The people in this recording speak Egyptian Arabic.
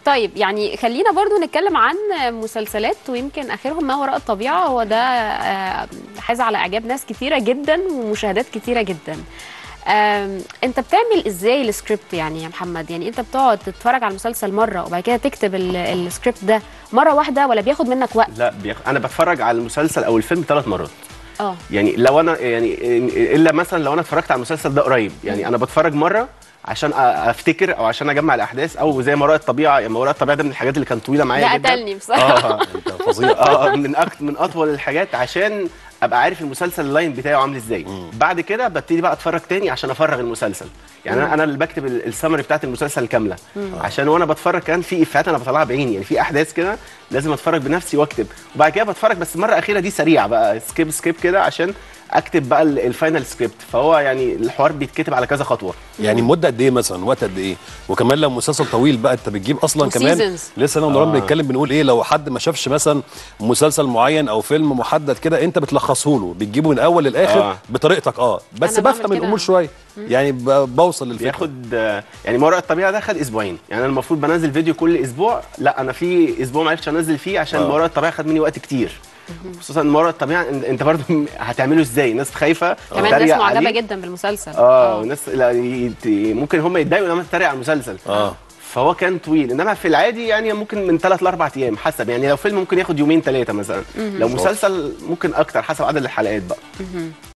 طيب يعني خلينا برضو نتكلم عن مسلسلات ويمكن اخرهم ما وراء الطبيعه هو ده آه، حاز على اعجاب ناس كتيره جدا ومشاهدات كتيره جدا آم، انت بتعمل ازاي السكريبت يعني يا محمد يعني انت بتقعد تتفرج على المسلسل مره وبعد كده تكتب ال- السكريبت ده مره واحده ولا بياخد منك وقت لا بيخ... انا بتفرج على المسلسل او الفيلم ثلاث مرات اه يعني لو انا يعني الا مثلا لو انا اتفرجت على المسلسل ده قريب يعني انا بتفرج مره عشان أ- افتكر او عشان اجمع الاحداث او زي ما وراء الطبيعه يعني ما وراء الطبيعه ده من الحاجات اللي كانت طويله معايا ده جدا قتلني بصراحه اه انت فظيع اه من أكت من اطول الحاجات عشان ابقى عارف المسلسل اللاين بتاعه عامل ازاي بعد كده ببتدي بقى اتفرج تاني عشان افرغ المسلسل يعني انا انا اللي بكتب ال- السمري بتاعت المسلسل كامله عشان وانا بتفرج كان في افيهات انا بطلعها بعيني يعني في احداث كده لازم اتفرج بنفسي واكتب وبعد كده بتفرج بس المره الاخيره دي سريع بقى سكيب سكيب كده عشان اكتب بقى ال- الفاينل سكريبت فهو يعني الحوار بيتكتب على كذا خطوه يعني مده قد ايه مثلا وقت قد ايه وكمان لو مسلسل طويل بقى انت بتجيب اصلا كمان وسيزونز. لسه انا ونوران آه. بنتكلم بنقول ايه لو حد ما شافش مثلا مسلسل معين او فيلم محدد كده انت بتلخصه له بتجيبه من الاول للاخر آه. بطريقتك اه بس أنا بعمل بفهم كده. الامور شويه يعني ب- بوصل للفكره بياخد آه، يعني ما وراء الطبيعه ده خد اسبوعين يعني انا المفروض بنزل فيديو كل اسبوع لا انا في اسبوع ما عرفتش انزل فيه عشان آه. ما وراء الطبيعه خد مني وقت كتير خصوصا ما وراء الطبيعه انت انت برضه هتعمله ازاي الناس خايفه كمان ناس تتريق معجبه عليه. جدا بالمسلسل اه وناس لا يت- ممكن هم يتضايقوا لما تتريق على المسلسل اه فهو كان طويل انما في العادي يعني ممكن من ثلاث لاربع ايام حسب يعني لو فيلم ممكن ياخد يومين ثلاثه مثلا لو مسلسل ممكن اكتر حسب عدد الحلقات بقى